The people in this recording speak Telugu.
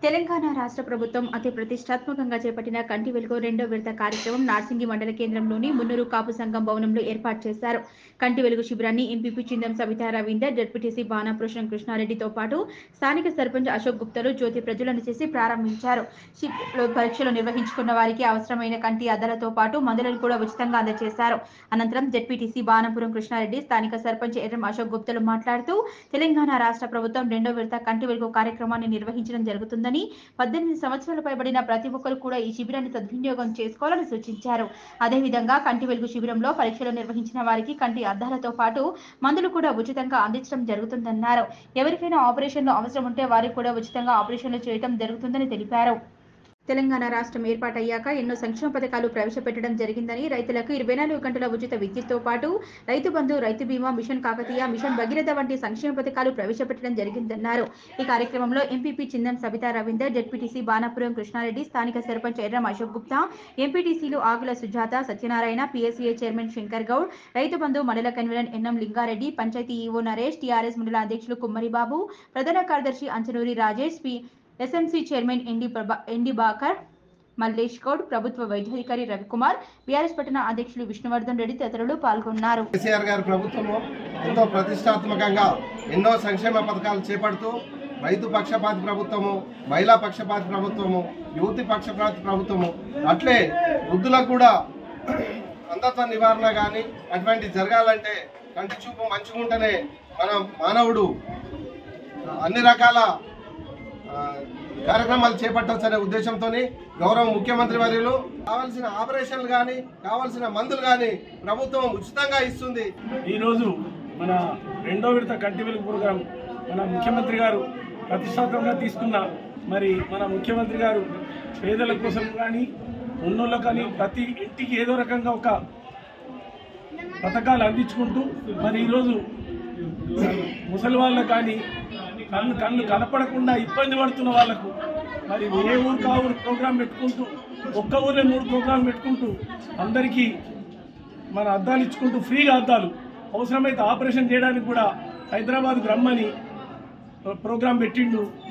తెలంగాణ రాష్ట్ర ప్రభుత్వం అతి ప్రతిష్టాత్మకంగా చేపట్టిన కంటి వెలుగు రెండో విడత కార్యక్రమం నార్సింగి మండల కేంద్రంలోని మున్నూరు కాపు సంఘం భవనంలో ఏర్పాటు చేశారు కంటి వెలుగు శిబిరాన్ని ఎంపీపీ చిందం సవితా రవీందర్ జడ్పీటీసీ బాణాపురుషం కృష్ణారెడ్డితో పాటు స్థానిక సర్పంచ్ అశోక్ గుప్తలు జ్యోతి ప్రజ్వలన చేసి ప్రారంభించారు శిబిరంలో పరీక్షలు నిర్వహించుకున్న వారికి అవసరమైన కంటి అద్దాలతో పాటు మందులను కూడా ఉచితంగా అందజేశారు అనంతరం జడ్పీటీసీ బాణపురం కృష్ణారెడ్డి స్థానిక సర్పంచ్ ఎర్రం అశోక్ గుప్తలు మాట్లాడుతూ తెలంగాణ రాష్ట్ర ప్రభుత్వం రెండో విడత కంటి వెలుగు కార్యక్రమాన్ని నిర్వహించడం జరుగుతుందని పద్దెనిమిది సంవత్సరాలు పైబడిన ప్రతి ఒక్కరు కూడా ఈ శిబిరాన్ని సద్వినియోగం చేసుకోవాలని సూచించారు అదేవిధంగా కంటి వెలుగు శిబిరంలో పరీక్షలు నిర్వహించిన వారికి కంటి అద్దాలతో పాటు మందులు కూడా ఉచితంగా అందించడం జరుగుతుందన్నారు ఎవరికైనా ఆపరేషన్లు అవసరం ఉంటే వారికి కూడా ఉచితంగా ఆపరేషన్లు చేయడం జరుగుతుందని తెలిపారు తెలంగాణ రాష్ట్రం ఏర్పాటయ్యాక ఎన్నో సంక్షేమ పథకాలు ప్రవేశపెట్టడం జరిగిందని రైతులకు ఇరవై నాలుగు గంటల ఉచిత విద్యుత్తో పాటు రైతు బంధు రైతు బీమా మిషన్ కాకతీయ మిషన్ భగీరథ వంటి సంక్షేమ పథకాలు ప్రవేశపెట్టడం జరిగిందన్నారు ఈ కార్యక్రమంలో ఎంపీపీ చిందం సబితా రవీందర్ జడ్పీటీసీ బాణాపురం కృష్ణారెడ్డి స్థానిక సర్పంచ్ ఎర్రం అశోక్ గుప్తా ఎంపీటీసీలు ఆకుల సుజాత సత్యనారాయణ పీఎస్సీఏ చైర్మన్ శంకర్ గౌడ్ రైతు బంధు మండల convener NM Lingareddy panchayat EO Naresh TRS మండల అధ్యక్షులు కుమ్మరి బాబు ప్రధాన కార్యదర్శి Anchanuri Rajesh P SMC chairman MD Prabha MD Bakar Mallesh Goud ప్రభుత్వ వైద్యాధికారి రవికుమార్ బీఆర్ఎస్ పట్టణ అధ్యక్షులు విష్ణువర్ధన్ రెడ్డి తదితరులు పాల్గొన్నారు కేసీఆర్ గారి ప్రభుత్వము ఎంతో ప్రతిష్టాత్మకంగా ఎన్నో సంక్షేమ పథకాలు చేపడుతూ రైతు పక్షపాతి ప్రభుత్వము మహిళా పక్షపాతి ప్రభుత్వము యువతి పక్షపాతి ప్రభుత్వము అట్లే వృద్ధులకు కూడా అంధత్వ నివారణ కానీ అటువంటి జరగాలంటే కంటి చూపు మంచిగా ఉంటేనే మన మానవుడు అన్ని రకాల ఆ, కార్యక్రమాలు చేపట్టవచ్చు అనే ఉద్దేశంతో గౌరవ ముఖ్యమంత్రి వర్యులు కావాల్సిన ఆపరేషన్లు కానీ కావాల్సిన మందులు కానీ ప్రభుత్వం ఉచితంగా ఇస్తుంది ఈరోజు మన రెండో విడత కంటి వెలుగు ప్రోగ్రాం మన ముఖ్యమంత్రి గారు ప్రతిష్టాత్మకంగా తీసుకున్న మరి మన ముఖ్యమంత్రి గారు పేదల కోసం కానీ ఉన్నోళ్ళకు కానీ ప్రతి ఇంటికి ఏదో రకంగా ఒక పథకాలు అందించుకుంటూ మరి ఈరోజు ముసలి వాళ్ళకు కానీ కళ్ళు కళ్ళు కనపడకుండా ఇబ్బంది పడుతున్న వాళ్ళకు మరి ఏ ఊరు కా ఊరు ప్రోగ్రాం పెట్టుకుంటూ ఒక్క ఊరే మూడు ప్రోగ్రాం పెట్టుకుంటూ అందరికీ మన అద్దాలు ఇచ్చుకుంటూ ఫ్రీగా అద్దాలు అవసరమైతే ఆపరేషన్ చేయడానికి కూడా హైదరాబాద్కు రమ్మని ప్రోగ్రాం పెట్టిండు